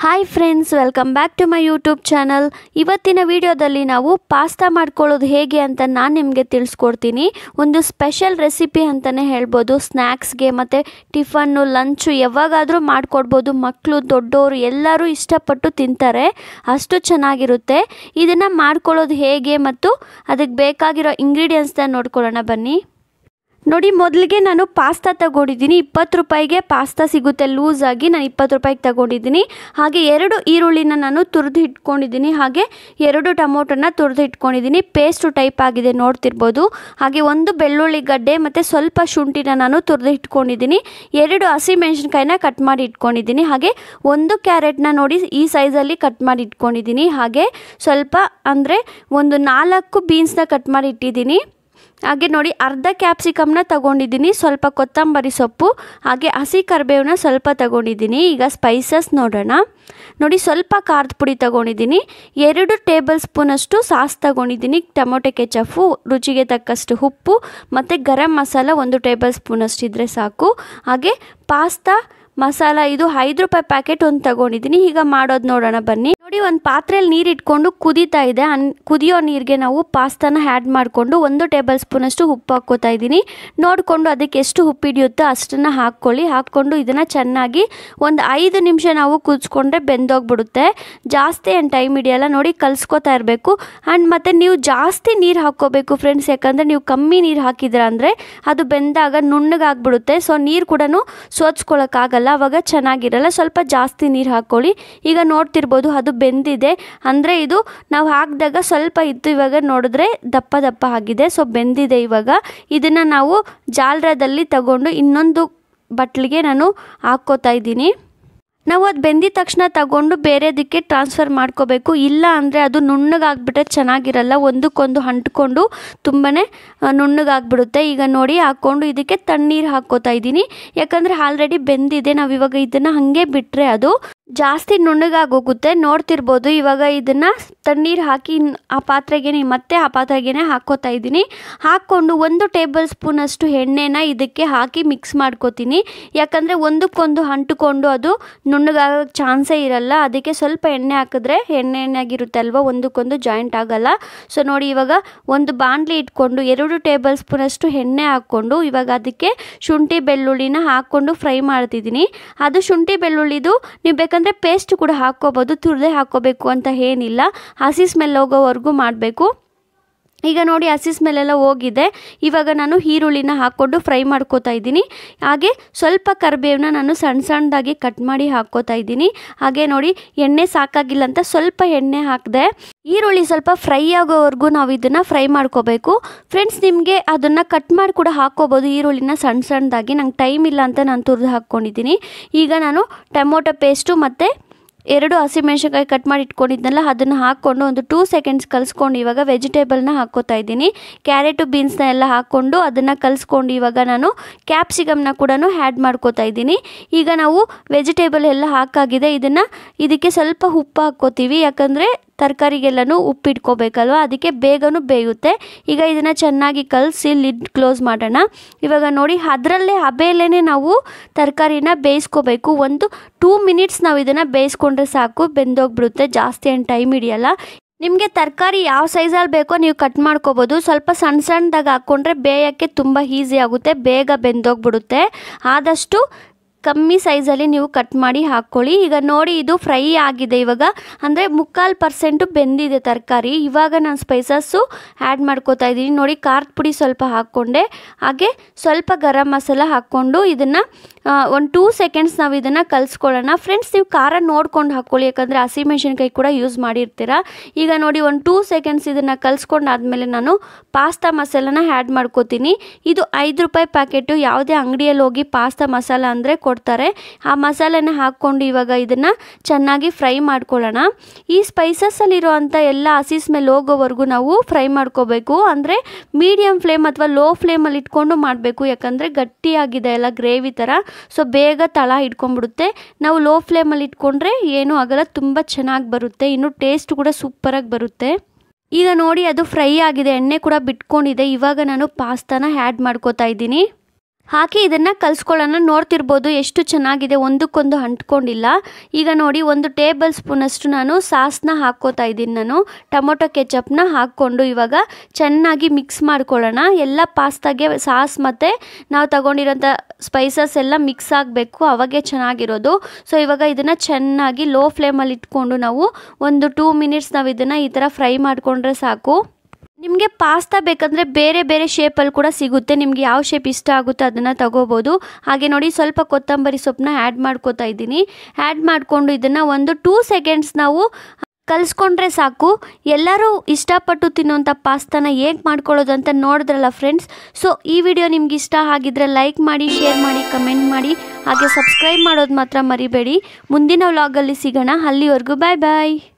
hi friends welcome back to my YouTube channel ಇವತ್ತಿನ ವಿಡಿಯೋದಲ್ಲಿ ನಾವು ಪಾಸ್ತಾ ಮಾಡ್ಕೊಳ್ಳೋದು ಹೇಗೆ ಅಂತ ನಾನು ನಿಮಗೆ ತಿಳಿಸ್ಕೊಡ್ತೀನಿ ಒಂದು ಸ್ಪೆಷಲ್ ರೆಸಿಪಿ ಅಂತಲೇ ಹೇಳ್ಬೋದು ಸ್ನ್ಯಾಕ್ಸ್ಗೆ ಮತ್ತು ಟಿಫನ್ನು ಲಂಚು ಯಾವಾಗಾದರೂ ಮಾಡಿಕೊಡ್ಬೋದು ಮಕ್ಕಳು ದೊಡ್ಡವರು ಎಲ್ಲರೂ ಇಷ್ಟಪಟ್ಟು ತಿಂತಾರೆ ಅಷ್ಟು ಚೆನ್ನಾಗಿರುತ್ತೆ ಇದನ್ನು ಮಾಡ್ಕೊಳ್ಳೋದು ಹೇಗೆ ಮತ್ತು ಅದಕ್ಕೆ ಬೇಕಾಗಿರೋ ಇಂಗ್ರೀಡಿಯೆಂಟ್ಸ್ನ ನೋಡ್ಕೊಳ್ಳೋಣ ಬನ್ನಿ ನೋಡಿ ಮೊದಲಿಗೆ ನಾನು ಪಾಸ್ತಾ ತಗೊಂಡಿದ್ದೀನಿ ಇಪ್ಪತ್ತು ರೂಪಾಯಿಗೆ ಪಾಸ್ತಾ ಸಿಗುತ್ತೆ ಲೂಸಾಗಿ ನಾನು ಇಪ್ಪತ್ತು ರೂಪಾಯಿಗೆ ತಗೊಂಡಿದ್ದೀನಿ ಹಾಗೆ ಎರಡು ಈರುಳ್ಳಿನ ನಾನು ತುರಿದು ಇಟ್ಕೊಂಡಿದ್ದೀನಿ ಹಾಗೆ ಎರಡು ಟೊಮೊಟೊನ ತುರಿದು ಇಟ್ಕೊಂಡಿದ್ದೀನಿ ಪೇಸ್ಟು ಟೈಪ್ ಆಗಿದೆ ನೋಡ್ತಿರ್ಬೋದು ಹಾಗೆ ಒಂದು ಬೆಳ್ಳುಳ್ಳಿ ಗಡ್ಡೆ ಮತ್ತು ಸ್ವಲ್ಪ ಶುಂಠಿನ ನಾನು ತುರಿದು ಇಟ್ಕೊಂಡಿದ್ದೀನಿ ಎರಡು ಹಸಿಮೆಣಸಿನ್ಕಾಯಿನ ಕಟ್ ಮಾಡಿ ಇಟ್ಕೊಂಡಿದ್ದೀನಿ ಹಾಗೆ ಒಂದು ಕ್ಯಾರೆಟ್ನ ನೋಡಿ ಈ ಸೈಜಲ್ಲಿ ಕಟ್ ಮಾಡಿ ಇಟ್ಕೊಂಡಿದ್ದೀನಿ ಹಾಗೆ ಸ್ವಲ್ಪ ಅಂದರೆ ಒಂದು ನಾಲ್ಕು ಬೀನ್ಸ್ನ ಕಟ್ ಮಾಡಿ ಇಟ್ಟಿದ್ದೀನಿ ಹಾಗೆ ನೋಡಿ ಅರ್ಧ ಕ್ಯಾಪ್ಸಿಕಮ್ನ ತಗೊಂಡಿದ್ದೀನಿ ಸ್ವಲ್ಪ ಕೊತ್ತಂಬರಿ ಸೊಪ್ಪು ಹಾಗೆ ಹಸಿ ಕರಿಬೇವನ್ನ ಸ್ವಲ್ಪ ತಗೊಂಡಿದ್ದೀನಿ ಈಗ ಸ್ಪೈಸಸ್ ನೋಡೋಣ ನೋಡಿ ಸ್ವಲ್ಪ ಖಾರದ ಪುಡಿ ತಗೊಂಡಿದ್ದೀನಿ ಎರಡು ಟೇಬಲ್ ಸ್ಪೂನಷ್ಟು ಸಾಸ್ ತಗೊಂಡಿದ್ದೀನಿ ಟೊಮೊಟೊ ಕೆಚಫು ರುಚಿಗೆ ತಕ್ಕಷ್ಟು ಉಪ್ಪು ಮತ್ತು ಗರಂ ಮಸಾಲ ಒಂದು ಟೇಬಲ್ ಸ್ಪೂನಷ್ಟು ಇದ್ದರೆ ಸಾಕು ಹಾಗೆ ಪಾಸ್ತಾ ಮಸಾಲ ಇದು ಐದು ರೂಪಾಯಿ ಪ್ಯಾಕೆಟ್ ಒಂದು ತಗೊಂಡಿದ್ದೀನಿ ಈಗ ಮಾಡೋದು ನೋಡೋಣ ಬನ್ನಿ ನೋಡಿ ಒಂದು ಪಾತ್ರೆಯಲ್ಲಿ ನೀರು ಇಟ್ಕೊಂಡು ಕುದೀತಾ ಇದೆ ಅನ್ ಕುದಿಯೋ ನೀರಿಗೆ ನಾವು ಪಾಸ್ತಾನ ಆ್ಯಡ್ ಮಾಡಿಕೊಂಡು ಒಂದು ಟೇಬಲ್ ಸ್ಪೂನಷ್ಟು ಉಪ್ಪು ಹಾಕ್ಕೋತಾ ಇದ್ದೀನಿ ನೋಡಿಕೊಂಡು ಅದಕ್ಕೆ ಎಷ್ಟು ಉಪ್ಪು ಹಿಡಿಯುತ್ತೋ ಅಷ್ಟನ್ನು ಹಾಕ್ಕೊಳ್ಳಿ ಹಾಕ್ಕೊಂಡು ಇದನ್ನು ಚೆನ್ನಾಗಿ ಒಂದು ಐದು ನಿಮಿಷ ನಾವು ಕುದಿಸ್ಕೊಂಡ್ರೆ ಬೆಂದೋಗ್ಬಿಡುತ್ತೆ ಜಾಸ್ತಿ ಏನು ಟೈಮ್ ಹಿಡಿಯಲ್ಲ ನೋಡಿ ಕಲಿಸ್ಕೊತಾ ಇರಬೇಕು ಆ್ಯಂಡ್ ಮತ್ತು ನೀವು ಜಾಸ್ತಿ ನೀರು ಹಾಕ್ಕೋಬೇಕು ಫ್ರೆಂಡ್ಸ್ ಯಾಕಂದರೆ ನೀವು ಕಮ್ಮಿ ನೀರು ಹಾಕಿದ್ರ ಅಂದರೆ ಅದು ಬೆಂದಾಗ ನುಣ್ಣಗಾಗ್ಬಿಡುತ್ತೆ ಸೊ ನೀರು ಕೂಡ ಸೋಚ್ಕೊಳ್ಳೋಕ್ಕಾಗಲ್ಲ ಅವಾಗ ಚೆನ್ನಾಗಿರಲ್ಲ ಸ್ವಲ್ಪ ಜಾಸ್ತಿ ನೀರು ಹಾಕ್ಕೊಳ್ಳಿ ಈಗ ನೋಡ್ತಿರ್ಬೋದು ಅದು ಬೆಂದಿದೆ ಅಂದರೆ ಇದು ನಾವು ಹಾಕಿದಾಗ ಸ್ವಲ್ಪ ಇತ್ತು ಇವಾಗ ನೋಡಿದ್ರೆ ದಪ್ಪ ದಪ್ಪ ಆಗಿದೆ ಸೊ ಬೆಂದಿದೆ ಇವಾಗ ಇದನ್ನು ನಾವು ಜಾಲರದಲ್ಲಿ ತಗೊಂಡು ಇನ್ನೊಂದು ಬಟ್ಲಿಗೆ ನಾನು ಹಾಕ್ಕೋತಾ ಇದ್ದೀನಿ ನಾವು ಅದು ಬೆಂದಿದ ತಕ್ಷಣ ತಗೊಂಡು ಬೇರೆದಕ್ಕೆ ಟ್ರಾನ್ಸ್ಫರ್ ಮಾಡ್ಕೋಬೇಕು ಇಲ್ಲ ಅಂದರೆ ಅದು ನುಣ್ಣಗಾಗ್ಬಿಟ್ರೆ ಚೆನ್ನಾಗಿರಲ್ಲ ಒಂದಕ್ಕೊಂದು ಅಂಟ್ಕೊಂಡು ತುಂಬಾ ನುಣ್ಣಗಾಗ್ಬಿಡುತ್ತೆ ಈಗ ನೋಡಿ ಹಾಕ್ಕೊಂಡು ಇದಕ್ಕೆ ತಣ್ಣೀರು ಹಾಕ್ಕೋತಾ ಇದ್ದೀನಿ ಯಾಕಂದರೆ ಆಲ್ರೆಡಿ ಬೆಂದಿದೆ ನಾವು ಇವಾಗ ಇದನ್ನು ಹಾಗೆ ಬಿಟ್ಟರೆ ಅದು ಜಾಸ್ತಿ ನುಣ್ಣಗಾಗೋಗುತ್ತೆ ನೋಡ್ತಿರ್ಬೋದು ಇವಾಗ ಇದನ್ನು ತಣ್ಣೀರು ಹಾಕಿ ಆ ಪಾತ್ರೆಗೆ ಮತ್ತೆ ಆ ಪಾತ್ರೆಗೆ ಹಾಕ್ಕೋತಾ ಇದ್ದೀನಿ ಹಾಕ್ಕೊಂಡು ಒಂದು ಟೇಬಲ್ ಸ್ಪೂನಷ್ಟು ಎಣ್ಣೆನ ಇದಕ್ಕೆ ಹಾಕಿ ಮಿಕ್ಸ್ ಮಾಡ್ಕೋತೀನಿ ಯಾಕಂದರೆ ಒಂದಕ್ಕೊಂದು ಅಂಟುಕೊಂಡು ಅದು ನುಣ್ಣಗಾಗೋ ಚಾನ್ಸೇ ಇರಲ್ಲ ಅದಕ್ಕೆ ಸ್ವಲ್ಪ ಎಣ್ಣೆ ಹಾಕಿದ್ರೆ ಎಣ್ಣೆ ಎಣ್ಣೆಯಾಗಿರುತ್ತೆ ಅಲ್ವಾ ಒಂದಕ್ಕೊಂದು ಜಾಯಿಂಟ್ ಆಗಲ್ಲ ಸೊ ನೋಡಿ ಇವಾಗ ಒಂದು ಬಾಣಲಿ ಇಟ್ಕೊಂಡು ಎರಡು ಟೇಬಲ್ ಸ್ಪೂನಷ್ಟು ಎಣ್ಣೆ ಹಾಕ್ಕೊಂಡು ಇವಾಗ ಅದಕ್ಕೆ ಶುಂಠಿ ಬೆಳ್ಳುಳ್ಳಿನ ಹಾಕ್ಕೊಂಡು ಫ್ರೈ ಮಾಡ್ತಿದ್ದೀನಿ ಅದು ಶುಂಠಿ ಬೆಳ್ಳುಳ್ಳಿದು ನೀವು ಬೇಕಂದರೆ ಪೇಸ್ಟ್ ಕೂಡ ಹಾಕ್ಕೋಬೋದು ತುರಿದೇ ಹಾಕ್ಕೋಬೇಕು ಅಂತ ಏನಿಲ್ಲ ಹಸಿ ಸ್ಮೆಲ್ ಹೋಗೋವರೆಗೂ ಮಾಡಬೇಕು ಈಗ ನೋಡಿ ಹಸಿ ಸ್ಮೆಲ್ಲೆಲ್ಲ ಹೋಗಿದೆ ಇವಾಗ ನಾನು ಈರುಳ್ಳಿನ ಹಾಕ್ಕೊಂಡು ಫ್ರೈ ಮಾಡ್ಕೋತಾ ಇದ್ದೀನಿ ಹಾಗೆ ಸ್ವಲ್ಪ ಕರಿಬೇವನ್ನ ನಾನು ಸಣ್ಣ ಸಣ್ಣದಾಗಿ ಕಟ್ ಮಾಡಿ ಹಾಕ್ಕೋತಾ ಇದ್ದೀನಿ ಹಾಗೆ ನೋಡಿ ಎಣ್ಣೆ ಸಾಕಾಗಿಲ್ಲ ಅಂತ ಸ್ವಲ್ಪ ಎಣ್ಣೆ ಹಾಕಿದೆ ಈರುಳ್ಳಿ ಸ್ವಲ್ಪ ಫ್ರೈ ಆಗೋವರೆಗೂ ನಾವು ಇದನ್ನು ಫ್ರೈ ಮಾಡ್ಕೋಬೇಕು ಫ್ರೆಂಡ್ಸ್ ನಿಮಗೆ ಅದನ್ನು ಕಟ್ ಮಾಡಿ ಕೂಡ ಹಾಕ್ಕೋಬೋದು ಈರುಳ್ಳಿನ ಸಣ್ಣ ಸಣ್ಣದಾಗಿ ನಂಗೆ ಟೈಮ್ ಇಲ್ಲ ಅಂತ ನಾನು ತುರಿದು ಹಾಕ್ಕೊಂಡಿದ್ದೀನಿ ಈಗ ನಾನು ಟೊಮೊಟೊ ಪೇಸ್ಟು ಮತ್ತು ಎರಡು ಹಸಿಮೆಣ್ಸಿನ್ಕಾಯಿ ಕಟ್ ಮಾಡಿ ಇಟ್ಕೊಂಡಿದ್ನಲ್ಲ ಅದನ್ನು ಹಾಕ್ಕೊಂಡು ಒಂದು ಟೂ ಸೆಕೆಂಡ್ಸ್ ಕಲಿಸ್ಕೊಂಡು ಇವಾಗ ವೆಜಿಟೇಬಲ್ನ ಹಾಕ್ಕೋತಾ ಇದ್ದೀನಿ ಕ್ಯಾರೆಟು ಬೀನ್ಸ್ನ ಎಲ್ಲ ಹಾಕ್ಕೊಂಡು ಅದನ್ನು ಕಲಿಸ್ಕೊಂಡು ಇವಾಗ ನಾನು ಕ್ಯಾಪ್ಸಿಕಮ್ನ ಕೂಡ ಆ್ಯಡ್ ಮಾಡ್ಕೋತಾ ಇದ್ದೀನಿ ಈಗ ನಾವು ವೆಜಿಟೇಬಲ್ ಎಲ್ಲ ಹಾಕಾಗಿದೆ ಇದನ್ನು ಇದಕ್ಕೆ ಸ್ವಲ್ಪ ಉಪ್ಪು ಹಾಕ್ಕೋತೀವಿ ಯಾಕಂದರೆ ತರಕಾರಿಗೆಲ್ಲನೂ ಉಪ್ಪಿಟ್ಕೋಬೇಕಲ್ವ ಅದಕ್ಕೆ ಬೇಗನೂ ಬೇಯುತ್ತೆ ಈಗ ಇದನ್ನು ಚೆನ್ನಾಗಿ ಕಲಸಿ ಲಿಡ್ ಕ್ಲೋಸ್ ಮಾಡೋಣ ಇವಾಗ ನೋಡಿ ಅದರಲ್ಲೇ ಹಬೇಲೇ ನಾವು ತರಕಾರಿನ ಬೇಯಿಸ್ಕೋಬೇಕು ಒಂದು ಟೂ ಮಿನಿಟ್ಸ್ ನಾವು ಇದನ್ನು ಬೇಯಿಸ್ಕೊಂಡ್ರೆ ಸಾಕು ಬೆಂದೋಗ್ಬಿಡುತ್ತೆ ಜಾಸ್ತಿ ಏನು ಟೈಮ್ ಹಿಡಿಯಲ್ಲ ನಿಮಗೆ ತರಕಾರಿ ಯಾವ ಸೈಜಲ್ಲಿ ಬೇಕೋ ನೀವು ಕಟ್ ಮಾಡ್ಕೋಬೋದು ಸ್ವಲ್ಪ ಸಣ್ಣ ಸಣ್ಣದಾಗಿ ಹಾಕ್ಕೊಂಡ್ರೆ ಬೇಯೋಕ್ಕೆ ತುಂಬ ಈಸಿ ಆಗುತ್ತೆ ಬೇಗ ಬೆಂದೋಗ್ಬಿಡುತ್ತೆ ಆದಷ್ಟು ಕಮ್ಮಿ ಸೈಜಲ್ಲಿ ನೀವು ಕಟ್ ಮಾಡಿ ಹಾಕ್ಕೊಳ್ಳಿ ಈಗ ನೋಡಿ ಇದು ಫ್ರೈ ಆಗಿದೆ ಇವಾಗ ಅಂದರೆ ಮುಕ್ಕಾಲು ಪರ್ಸೆಂಟು ಬೆಂದಿದೆ ತರಕಾರಿ ಇವಾಗ ನಾನು ಸ್ಪೈಸಸ್ಸು ಆ್ಯಡ್ ಮಾಡ್ಕೋತಾ ಇದ್ದೀನಿ ನೋಡಿ ಖಾರದ ಪುಡಿ ಸ್ವಲ್ಪ ಹಾಕ್ಕೊಂಡೆ ಹಾಗೆ ಸ್ವಲ್ಪ ಗರಂ ಮಸಾಲ ಹಾಕ್ಕೊಂಡು ಇದನ್ನು ಒಂದು ಟೂ ಸೆಕೆಂಡ್ಸ್ ನಾವು ಇದನ್ನು ಕಲಿಸ್ಕೊಳ್ಳೋಣ ಫ್ರೆಂಡ್ಸ್ ನೀವು ಖಾರ ನೋಡ್ಕೊಂಡು ಹಾಕ್ಕೊಳ್ಳಿ ಯಾಕಂದರೆ ಹಸಿಮೆಣ್ಸಿನ್ಕಾಯಿ ಕೂಡ ಯೂಸ್ ಮಾಡಿರ್ತೀರ ಈಗ ನೋಡಿ ಒಂದು ಟೂ ಸೆಕೆಂಡ್ಸ್ ಇದನ್ನು ಕಲಿಸ್ಕೊಂಡಾದ್ಮೇಲೆ ನಾನು ಪಾಸ್ತಾ ಮಸಾಲನ ಆ್ಯಡ್ ಮಾಡ್ಕೋತೀನಿ ಇದು ಐದು ರೂಪಾಯಿ ಪ್ಯಾಕೆಟು ಯಾವುದೇ ಅಂಗಡಿಯಲ್ಲಿ ಹೋಗಿ ಪಾಸ್ತಾ ಮಸಾಲ ಅಂದರೆ ಕೊಡ್ತಾರೆ ಆ ಮಸಾಲೆನ ಹಾಕ್ಕೊಂಡು ಇವಾಗ ಇದನ್ನು ಚೆನ್ನಾಗಿ ಫ್ರೈ ಮಾಡ್ಕೊಳ್ಳೋಣ ಈ ಸ್ಪೈಸಸ್ಸಲ್ಲಿರುವಂಥ ಎಲ್ಲ ಹಸಿ ಸ್ಮೆಲ್ ಹೋಗೋವರೆಗೂ ನಾವು ಫ್ರೈ ಮಾಡ್ಕೋಬೇಕು ಅಂದರೆ ಮೀಡಿಯಮ್ ಫ್ಲೇಮ್ ಅಥವಾ ಲೋ ಫ್ಲೇಮಲ್ಲಿ ಇಟ್ಕೊಂಡು ಮಾಡಬೇಕು ಯಾಕಂದರೆ ಗಟ್ಟಿಯಾಗಿದೆ ಎಲ್ಲ ಗ್ರೇವಿ ಥರ ಸೊ ಬೇಗ ತಳ ಹಿಡ್ಕೊಂಡ್ಬಿಡುತ್ತೆ ನಾವು ಲೋ ಫ್ಲೇಮಲ್ಲಿ ಇಟ್ಕೊಂಡ್ರೆ ಏನೂ ಆಗಲ್ಲ ತುಂಬ ಚೆನ್ನಾಗಿ ಬರುತ್ತೆ ಇನ್ನು ಟೇಸ್ಟ್ ಕೂಡ ಸೂಪರಾಗಿ ಬರುತ್ತೆ ಈಗ ನೋಡಿ ಅದು ಫ್ರೈ ಆಗಿದೆ ಎಣ್ಣೆ ಕೂಡ ಬಿಟ್ಕೊಂಡಿದೆ ಇವಾಗ ನಾನು ಪಾಸ್ತಾನ ಆ್ಯಡ್ ಮಾಡ್ಕೋತಾ ಇದ್ದೀನಿ ಹಾಕಿ ಇದನ್ನು ಕಲಿಸ್ಕೊಳ್ಳೋಣ ನೋಡ್ತಿರ್ಬೋದು ಎಷ್ಟು ಚೆನ್ನಾಗಿದೆ ಒಂದಕ್ಕೊಂದು ಅಂಟ್ಕೊಂಡಿಲ್ಲ ಈಗ ನೋಡಿ ಒಂದು ಟೇಬಲ್ ಸ್ಪೂನಷ್ಟು ನಾನು ಸಾಸ್ನ ಹಾಕ್ಕೋತಾ ಇದ್ದೀನಿ ನಾನು ಟೊಮೊಟೊ ಕೆಚಪ್ನ ಹಾಕ್ಕೊಂಡು ಇವಾಗ ಚೆನ್ನಾಗಿ ಮಿಕ್ಸ್ ಮಾಡ್ಕೊಳ್ಳೋಣ ಎಲ್ಲ ಪಾಸ್ತಾಗೆ ಸಾಸ್ ಮತ್ತು ನಾವು ತಗೊಂಡಿರೋಂಥ ಸ್ಪೈಸಸ್ ಎಲ್ಲ ಮಿಕ್ಸ್ ಆಗಬೇಕು ಅವಾಗೆ ಚೆನ್ನಾಗಿರೋದು ಸೊ ಇವಾಗ ಇದನ್ನು ಚೆನ್ನಾಗಿ ಲೋ ಫ್ಲೇಮಲ್ಲಿ ಇಟ್ಕೊಂಡು ನಾವು ಒಂದು ಟೂ ಮಿನಿಟ್ಸ್ ನಾವು ಇದನ್ನು ಈ ಥರ ಫ್ರೈ ಮಾಡಿಕೊಂಡ್ರೆ ಸಾಕು ನಿಮಗೆ ಪಾಸ್ತಾ ಬೇಕಂದರೆ ಬೇರೆ ಬೇರೆ ಶೇಪಲ್ಲಿ ಕೂಡ ಸಿಗುತ್ತೆ ನಿಮಗೆ ಯಾವ ಶೇಪ್ ಇಷ್ಟ ಆಗುತ್ತೋ ಅದನ್ನು ತಗೋಬೋದು ಹಾಗೆ ನೋಡಿ ಸ್ವಲ್ಪ ಕೊತ್ತಂಬರಿ ಸೊಪ್ಪನ್ನ ಆ್ಯಡ್ ಮಾಡ್ಕೋತಾ ಇದ್ದೀನಿ ಆ್ಯಡ್ ಮಾಡಿಕೊಂಡು ಇದನ್ನು ಒಂದು ಟೂ ಸೆಕೆಂಡ್ಸ್ ನಾವು ಕಲಿಸ್ಕೊಂಡ್ರೆ ಸಾಕು ಎಲ್ಲರೂ ಇಷ್ಟಪಟ್ಟು ತಿನ್ನೋಂಥ ಪಾಸ್ತಾನ ಹೇಗೆ ಮಾಡ್ಕೊಳ್ಳೋದು ಅಂತ ನೋಡಿದ್ರಲ್ಲ ಫ್ರೆಂಡ್ಸ್ ಸೊ ಈ ವಿಡಿಯೋ ನಿಮ್ಗೆ ಇಷ್ಟ ಆಗಿದ್ರೆ ಲೈಕ್ ಮಾಡಿ ಶೇರ್ ಮಾಡಿ ಕಮೆಂಟ್ ಮಾಡಿ ಹಾಗೆ ಸಬ್ಸ್ಕ್ರೈಬ್ ಮಾಡೋದು ಮಾತ್ರ ಮರಿಬೇಡಿ ಮುಂದಿನ ವ್ಲಾಗಲ್ಲಿ ಸಿಗೋಣ ಅಲ್ಲಿವರೆಗೂ ಬಾಯ್ ಬಾಯ್